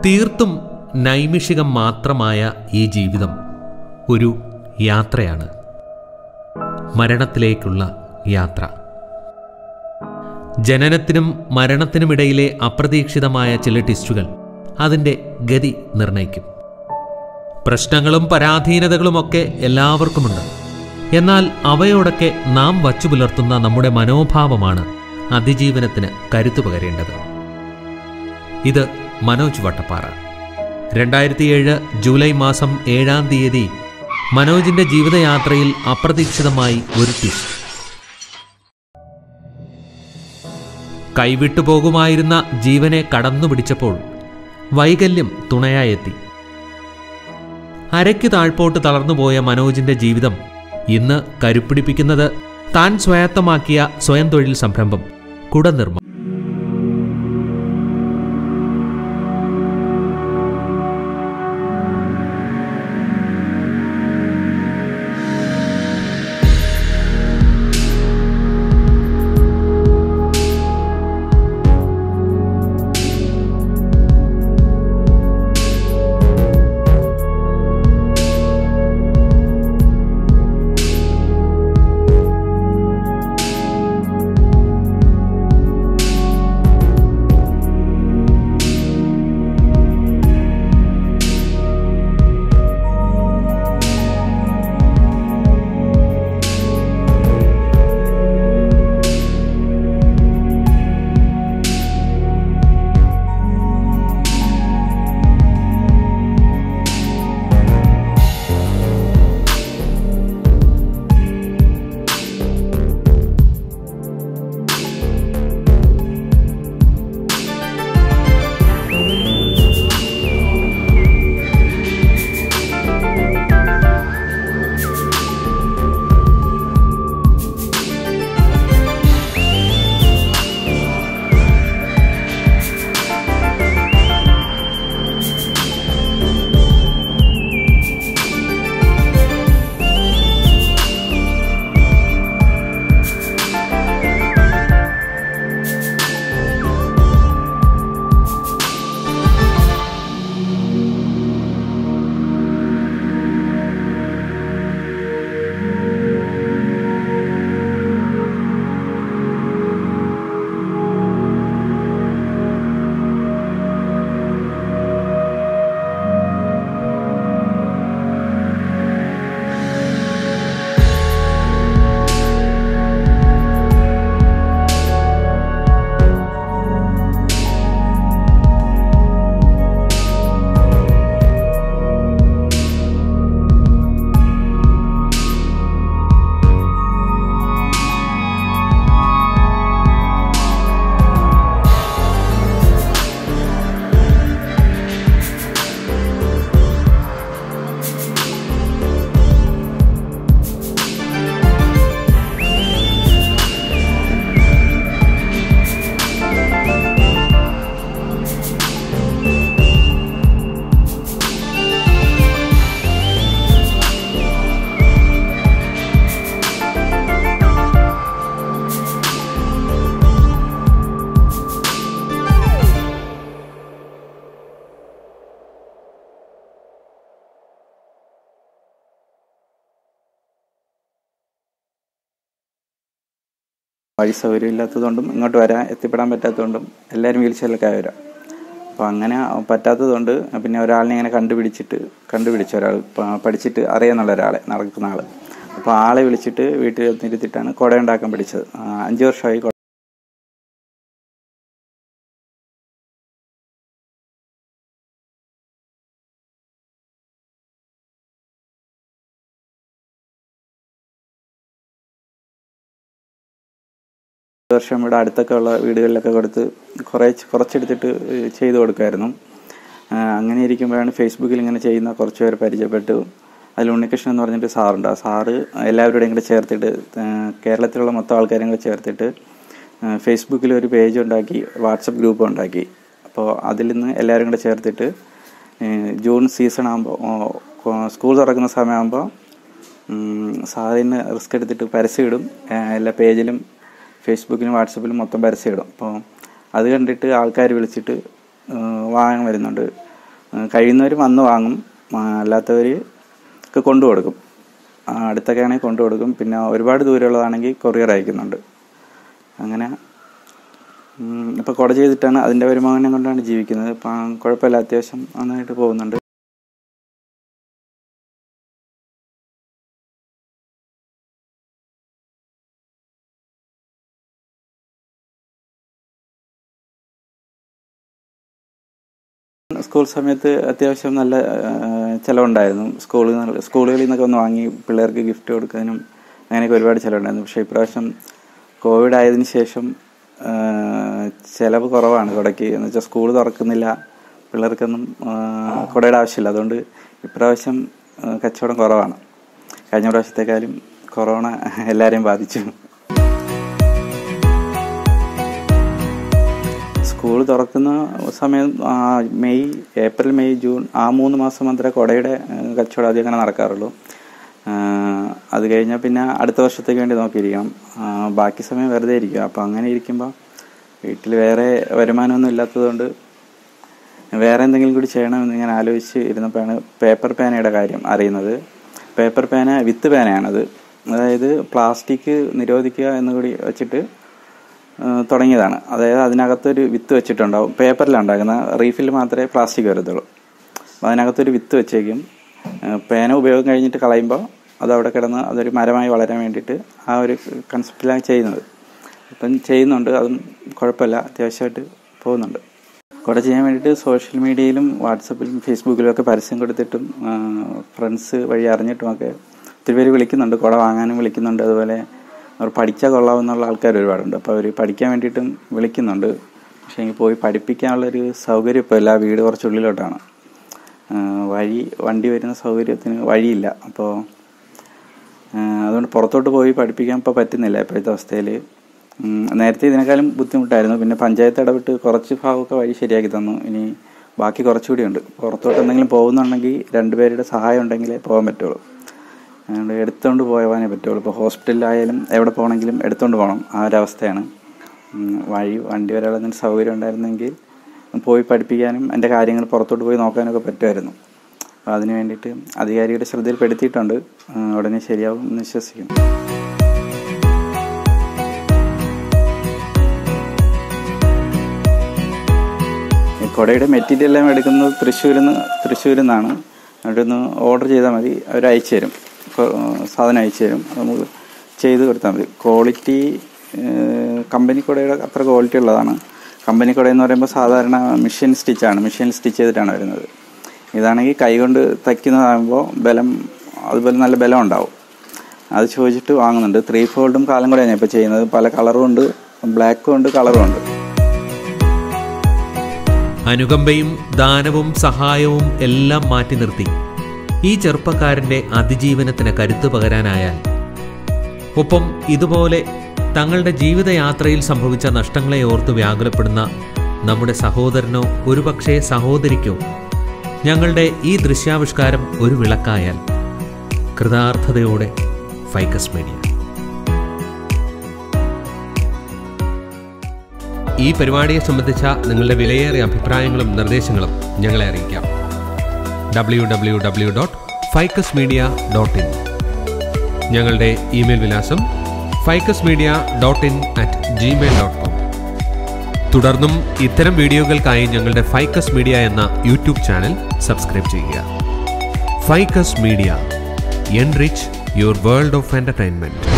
തീർത്തും നൈമിഷികം മാത്രമായ ഈ ജീവിതം ഒരു യാത്രയാണ് മരണത്തിലേക്കുള്ള യാത്ര ജനനത്തിനും മരണത്തിനുമിടയിലെ അപ്രതീക്ഷിതമായ ചില ടിസ്റ്റുകൾ അതിൻ്റെ ഗതി നിർണയിക്കും പ്രശ്നങ്ങളും പരാധീനതകളുമൊക്കെ എല്ലാവർക്കുമുണ്ട് എന്നാൽ അവയോടൊക്കെ നാം വച്ചു പുലർത്തുന്ന നമ്മുടെ മനോഭാവമാണ് അതിജീവനത്തിന് കരുത്തു പകരേണ്ടത് ഇത് മനോജ് വട്ടപ്പാറ രണ്ടായിരത്തിയേഴ് ജൂലൈ മാസം ഏഴാം തീയതി മനോജിന്റെ ജീവിതയാത്രയിൽ അപ്രതീക്ഷിതമായി ഒരു ട്വിസ്റ്റ് കൈവിട്ടു പോകുമായിരുന്ന ജീവനെ കടന്നുപിടിച്ചപ്പോൾ വൈകല്യം തുണയായെത്തി അരയ്ക്ക് താഴ്പോട്ട് തളർന്നുപോയ മനോജിന്റെ ജീവിതം ഇന്ന് കരുപ്പിടിപ്പിക്കുന്നത് താൻ സ്വായത്തമാക്കിയ സ്വയം തൊഴിൽ സംരംഭം കുടനിർമ്മാണം വഴി സൗകര്യം ഇല്ലാത്തതുകൊണ്ടും ഇങ്ങോട്ട് വരാൻ എത്തിപ്പെടാൻ പറ്റാത്തതുകൊണ്ടും എല്ലാവരും വീൽ ചെയറിലൊക്കെ വരാം അപ്പോൾ അങ്ങനെ പറ്റാത്തതുകൊണ്ട് പിന്നെ ഒരാളിനെ ഇങ്ങനെ കണ്ടുപിടിച്ചിട്ട് കണ്ടുപിടിച്ച ഒരാൾ പ- പഠിച്ചിട്ട് അറിയാന്നുള്ള ഒരാളെ നടക്കുന്ന ആൾ അപ്പോൾ ആളെ വിളിച്ചിട്ട് വീട്ടിൽ ഇരുത്തിയിട്ടാണ് കുട ഉണ്ടാക്കാൻ പഠിച്ചത് ആ, അഞ്ച് വർഷമായി കുട വർഷം ഇവിടെ അടുത്തൊക്കെ ഉള്ള വീടുകളിലൊക്കെ കൊടുത്ത് കുറേ കുറച്ചെടുത്തിട്ട് ചെയ്തു കൊടുക്കുമായിരുന്നു ആ, അങ്ങനെ ഇരിക്കുമ്പോഴാണ് ഫേസ്ബുക്കിൽ ഇങ്ങനെ ചെയ്യുന്ന കുറച്ച് പേര് പരിചയപ്പെട്ടു അതിൽ ഉണ്ണികൃഷ്ണൻ എന്ന് പറഞ്ഞിട്ട് സാറുണ്ട് ആ സാറ് എല്ലാവരുടെയും കൂടെ ചേർത്തിട്ട് ആ, കേരളത്തിലുള്ള മൊത്തം ആൾക്കാരെയും കൂടെ ചേർത്തിട്ട് ആ, ഫേസ്ബുക്കിൽ ഒരു പേജ് ഉണ്ടാക്കി വാട്സപ്പ് ഗ്രൂപ്പ് ഉണ്ടാക്കി അപ്പോൾ അതിൽ നിന്ന് എല്ലാവരും കൂടെ ചേർത്തിട്ട് ഏ, ജൂൺ സീസൺ ആകുമ്പോൾ സ്കൂൾ തുറക്കുന്ന സമയമാകുമ്പോൾ സാറിന് റിസ്ക് എടുത്തിട്ട് പരസ്യം ഇടും ആ, എല്ലാ പേജിലും ഫേസ്ബുക്കിലും വാട്സപ്പിലും മൊത്തം പരസ്യം ഇടും അപ്പോൾ അത് കണ്ടിട്ട് ആൾക്കാർ വിളിച്ചിട്ട് ആ, വാങ്ങാൻ വരുന്നുണ്ട് കഴിയുന്നവർ വന്ന് വാങ്ങും അല്ലാത്തവർ ഒക്കെ കൊണ്ടു കൊടുക്കും ആ, അടുത്തൊക്കെ ആണെങ്കിൽ കൊണ്ടു കൊടുക്കും പിന്നെ ഒരുപാട് ദൂരമുള്ളതാണെങ്കിൽ കൊറിയർ അയക്കുന്നുണ്ട് അങ്ങനെ ഇപ്പോൾ കുട ചെയ്തിട്ടാണ് അതിൻ്റെ വരുമാനം കൊണ്ടാണ് ജീവിക്കുന്നത് ഇപ്പം കുഴപ്പമില്ല അത്യാവശ്യം നന്നായിട്ട് പോകുന്നുണ്ട് സ്കൂൾ സമയത്ത് അത്യാവശ്യം നല്ല ആ, ചിലവുണ്ടായിരുന്നു സ്കൂളിൽ നിന്ന് സ്കൂളുകളിൽ നിന്നൊക്കെ ഒന്ന് വാങ്ങി പിള്ളേർക്ക് ഗിഫ്റ്റ് കൊടുക്കാനും അങ്ങനെയൊക്കെ ഒരുപാട് ചിലവുണ്ടായിരുന്നു പക്ഷേ ഇപ്രാവശ്യം കോവിഡ് ആയതിനു ശേഷം ആ, ചിലവ് കുറവാണ് കുടയ്ക്ക് എന്ന് വെച്ചാൽ സ്കൂൾ തുറക്കുന്നില്ല പിള്ളേർക്കൊന്നും ആ, കുടയുടെ ആവശ്യമില്ല അതുകൊണ്ട് ഇപ്രാവശ്യം ആ, കച്ചവടം കുറവാണ് കഴിഞ്ഞ പ്രാവശ്യത്തെക്കാളും കൊറോണ എല്ലാവരെയും ബാധിച്ചു സ്കൂൾ തുറക്കുന്ന സമയം ആ, മെയ് ഏപ്രിൽ മെയ് ജൂൺ ആ മൂന്ന് മാസം മാത്രമേ കുടയുടെ ആ, കച്ചവടം അധികം അങ്ങനെ നടക്കാറുള്ളൂ ആ, അത് കഴിഞ്ഞാൽ പിന്നെ അടുത്ത വർഷത്തേക്ക് വേണ്ടി നോക്കിയിരിക്കണം ആ, ബാക്കി സമയം വെറുതെ ഇരിക്കുക അപ്പോൾ അങ്ങനെ ഇരിക്കുമ്പോൾ വീട്ടിൽ വേറെ വരുമാനമൊന്നും ഇല്ലാത്തതുകൊണ്ട് വേറെ എന്തെങ്കിലും കൂടി ചെയ്യണമെന്ന് ഞാൻ ആലോചിച്ച് ഇരുന്നപ്പോഴാണ് പേപ്പർ പേനയുടെ കാര്യം അറിയുന്നത് പേപ്പർ പേന വിത്ത് പേനയാണത് അതായത് പ്ലാസ്റ്റിക് നിരോധിക്കുക എന്നുകൂടി വെച്ചിട്ട് ആ, തുടങ്ങിയതാണ് അതായത് അതിനകത്തൊരു വിത്ത് വെച്ചിട്ടുണ്ടാവും പേപ്പറിലാണ് ഉണ്ടാക്കുന്ന റീഫിൽ മാത്രമേ പ്ലാസ്റ്റിക് വരത്തുള്ളൂ അപ്പോൾ അതിനകത്തൊരു വിത്ത് വെച്ചേക്കും ആ, പേന ഉപയോഗം കഴിഞ്ഞിട്ട് കളയുമ്പോൾ അത് അവിടെ കിടന്ന് അതൊരു മരമായി വളരാൻ വേണ്ടിയിട്ട് ആ ഒരു കൺസെപ്റ്റിലാണ് ചെയ്യുന്നത് അപ്പം ചെയ്യുന്നുണ്ട് അതും കുഴപ്പമില്ല അത്യാവശ്യമായിട്ട് പോകുന്നുണ്ട് കുട ചെയ്യാൻ വേണ്ടിയിട്ട് സോഷ്യൽ മീഡിയയിലും വാട്സപ്പിലും ഫേസ്ബുക്കിലും ഒക്കെ പരസ്യം കൊടുത്തിട്ടും ഫ്രണ്ട്സ് വഴി അറിഞ്ഞിട്ടുമൊക്കെ ഒത്തിരി പേര് വിളിക്കുന്നുണ്ട് കുട വാങ്ങാനും വിളിക്കുന്നുണ്ട് അതുപോലെ അവർ പഠിച്ചാൽ കൊള്ളാമെന്നുള്ള ആൾക്കാർ ഒരുപാടുണ്ട് അപ്പോൾ അവർ പഠിക്കാൻ വേണ്ടിയിട്ടും വിളിക്കുന്നുണ്ട് പക്ഷേ എനിക്ക് പോയി പഠിപ്പിക്കാനുള്ളൊരു സൗകര്യം ഇപ്പോൾ ഇല്ല വീട് കുറച്ചുള്ളിലോട്ടാണ് ആ, വഴി വണ്ടി വരുന്ന സൗകര്യത്തിന് വഴിയില്ല അപ്പോൾ ആ, അതുകൊണ്ട് പുറത്തോട്ട് പോയി പഠിപ്പിക്കാൻ ഇപ്പോൾ പറ്റുന്നില്ല ഇപ്പോഴത്തെ അവസ്ഥയിൽ നേരത്തെ ഇതിനേക്കാളും ബുദ്ധിമുട്ടായിരുന്നു പിന്നെ പഞ്ചായത്ത് ഇടപെട്ട് കുറച്ച് ഭാഗമൊക്കെ വഴി ശരിയാക്കി തന്നു ഇനി ബാക്കി കുറച്ചുകൂടി ഉണ്ട് പുറത്തോട്ട് എന്തെങ്കിലും പോകുന്നുണ്ടെങ്കിൽ രണ്ടുപേരുടെ സഹായം ഉണ്ടെങ്കിലേ പോകാൻ പറ്റുള്ളൂ അതുകൊണ്ട് എടുത്തുകൊണ്ട് പോകാനേ പറ്റുള്ളൂ ഇപ്പോൾ ഹോസ്പിറ്റലിലായാലും എവിടെ പോകണമെങ്കിലും എടുത്തുകൊണ്ട് പോകണം ആ ഒരവസ്ഥയാണ് ഉം, വഴി വണ്ടി വരാനുള്ള എന്തെങ്കിലും സൗകര്യം ഉണ്ടായിരുന്നെങ്കിൽ പോയി പഠിപ്പിക്കാനും എൻ്റെ കാര്യങ്ങൾ പുറത്തോട്ട് പോയി നോക്കാനൊക്കെ പറ്റുമായിരുന്നു അപ്പോൾ അതിന് വേണ്ടിയിട്ട് അധികാരിയുടെ ശ്രദ്ധയിൽപ്പെടുത്തിയിട്ടുണ്ട് ആ, ഉടനെ ശരിയാവും എന്ന് വിശ്വസിക്കുന്നു ഈ കുടയുടെ മെറ്റീരിയൽ എല്ലാം എടുക്കുന്നത് തൃശ്ശൂരിൽ നിന്ന് തൃശ്ശൂരിൽ നിന്നാണ് അവിടെ നിന്ന് ഓർഡർ ചെയ്താൽ മതി അവർ അയച്ചു തരും കൊ- സാധനം അയച്ചു തരും അത് നമുക്ക് ചെയ്ത് കൊടുത്താൽ മതി ക്വാളിറ്റി കമ്പനി കുടയുടെ അത്ര ക്വാളിറ്റി ഉള്ളതാണ് കമ്പനി കുട എന്ന് പറയുമ്പോൾ സാധാരണ മെഷീൻ സ്റ്റിച്ചാണ് മെഷീൻ സ്റ്റിച്ച് ചെയ്തിട്ടാണ് വരുന്നത് ഇതാണെങ്കിൽ കൈകൊണ്ട് തയ്ക്കുന്നതാകുമ്പോൾ ബലം അതുപോലെ നല്ല ബലം ഉണ്ടാവും അത് ചോദിച്ചിട്ട് വാങ്ങുന്നുണ്ട് ത്രീ ഫോൾഡും കാലം കൂടെയാണ് ഇപ്പോൾ ചെയ്യുന്നത് പല കളറും ഉണ്ട് ബ്ലാക്കും ഉണ്ട് കളറും ഉണ്ട് അനുകമ്പയും ദാനവും സഹായവും എല്ലാം മാറ്റി നിർത്തി ഈ ചെറുപ്പക്കാരന്റെ അതിജീവനത്തിന് കരുത്തു പകരാനായാൽ ഒപ്പം ഇതുപോലെ തങ്ങളുടെ ജീവിതയാത്രയിൽ സംഭവിച്ച നഷ്ടങ്ങളെ ഓർത്ത് വ്യാകുലപ്പെടുന്ന നമ്മുടെ സഹോദരനോ ഒരുപക്ഷെ സഹോദരിക്കോ ഞങ്ങളുടെ ഈ ദൃശ്യാവിഷ്കാരം ഒരു വിളക്കായാൽ കൃതാർത്ഥതയോടെ ഫൈക്കസ് മീഡിയ ഈ പരിപാടിയെ സംബന്ധിച്ച നിങ്ങളുടെ വിലയേറിയ അഭിപ്രായങ്ങളും നിർദ്ദേശങ്ങളും ഞങ്ങളെ അറിയിക്കാം W W W dot Ficus Media dot in ഞങ്ങളുടെ ഇമെയിൽ വിലാസം Ficus Media dot in at Gmail dot com തുടർന്നും ഇത്തരം വീഡിയോകൾക്കായി ഞങ്ങളുടെ ഫൈക്കസ് മീഡിയ എന്ന യൂട്യൂബ് ചാനൽ സബ്സ്ക്രൈബ് ചെയ്യുക Ficus Media enrich your world of entertainment